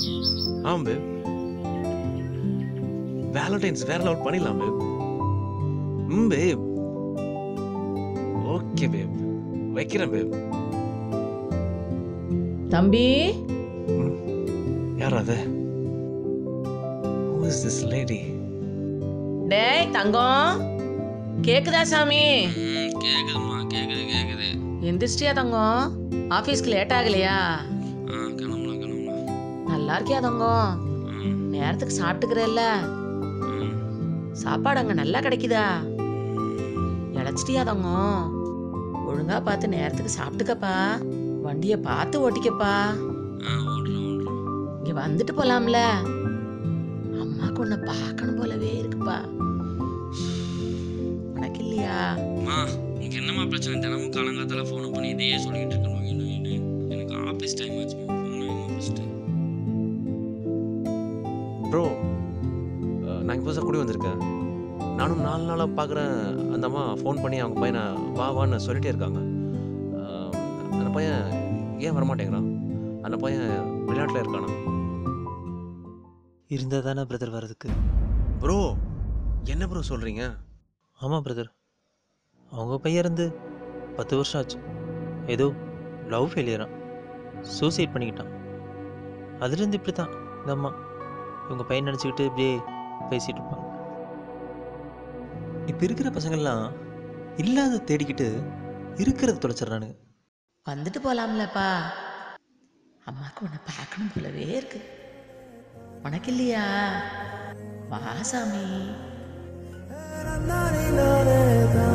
ஆமா பேப் வேலண்டைன்ஸ் வேற லெவல் பண்ணிடலாம் பேப் ம் பேப் ஓகே பேப் வைக்கிறேன் பேப் தம்பி யார் அது ஹூ இஸ் திஸ் லேடி டேய் தங்கம் கேக்குதா சாமி ம் கேக்குதும்மா கேக்குது கேக்குது எந்திரிச்சிட்டியா தங்கம் ஆபீஸ்க்கு லேட் ஆகலையா ஆ கிளம்பலாம் கிளம்பலாம் நல்லா இருக்கியா தங்கம் ம் நேரத்துக்கு சாப்பிட்டுக்கிறல்ல ம் சாப்பாடு அங்க நல்லா கிடைக்குதா இழைச்சிட்டியா தங்கம் ஒழுங்கா பார்த்து நேரத்துக்கு சாப்பிட்டுக்கப்பா வண்டியை பார்த்து ஓட்டிக்கப்பா ஆ ஓடுறேன் ஓடுறேன் இங்க வந்துட்டு போலாம்ல அம்மாக்கு உன்னை பார்க்கணும் போலவே இருக்குப்பா உனக்கு இல்லையா அம்மா உனக்கு என்னம்மா பிரச்சனை தினமும் காலங்காத்தால ஃபோன் பண்ணி இதையே சொல்லிட்டு இருக்கணும் இன்னும் இன்னும் எனக்கு ஆஃபீஸ் டைம் ஆச்சு ஃபோன் வேணுமா ஃபஸ்ட்டு ப்ரோ நான் இப்போ தான் குடி வந்திருக்கேன் நானும் நாலு நாளாக பார்க்குறேன் அந்த அம்மா ஃபோன் பண்ணி அவங்க பையனை வா வான்னு சொல்லிட்டே இருக்காங்க அஹ், அந்த பையன் ஏன் வரமாட்டேங்கிறான் அந்த பையன் விளையாட்டில் இருக்கானா இருந்தால் தானே பிரதர் வரதுக்கு ப்ரோ என்ன ப்ரோ சொல்கிறீங்க ஆமாம் பிரதர் அவங்க பையன் இருந்து பத்து வருஷம் ஆச்சு ஏதோ லவ் ஃபெயிலியரா சூசைட் பண்ணிக்கிட்டான் அதுலேருந்து இப்படி தான் இந்த அம்மா இவங்க பையன் நினச்சிக்கிட்டு இப்படியே பேசிகிட்டு இருப்பாங்க இப்போ இருக்கிற பசங்கள்லாம் இல்லாத தேடிக்கிட்டு இருக்கிறத தொலைச்சிட்றானுங்க வந்துட்டு போலாம்லப்பா அம்மாக்கு உன்னை பார்க்கணும் போலவே இருக்கு உனக்கு இல்லையா வா சாமி நானே நானே தான்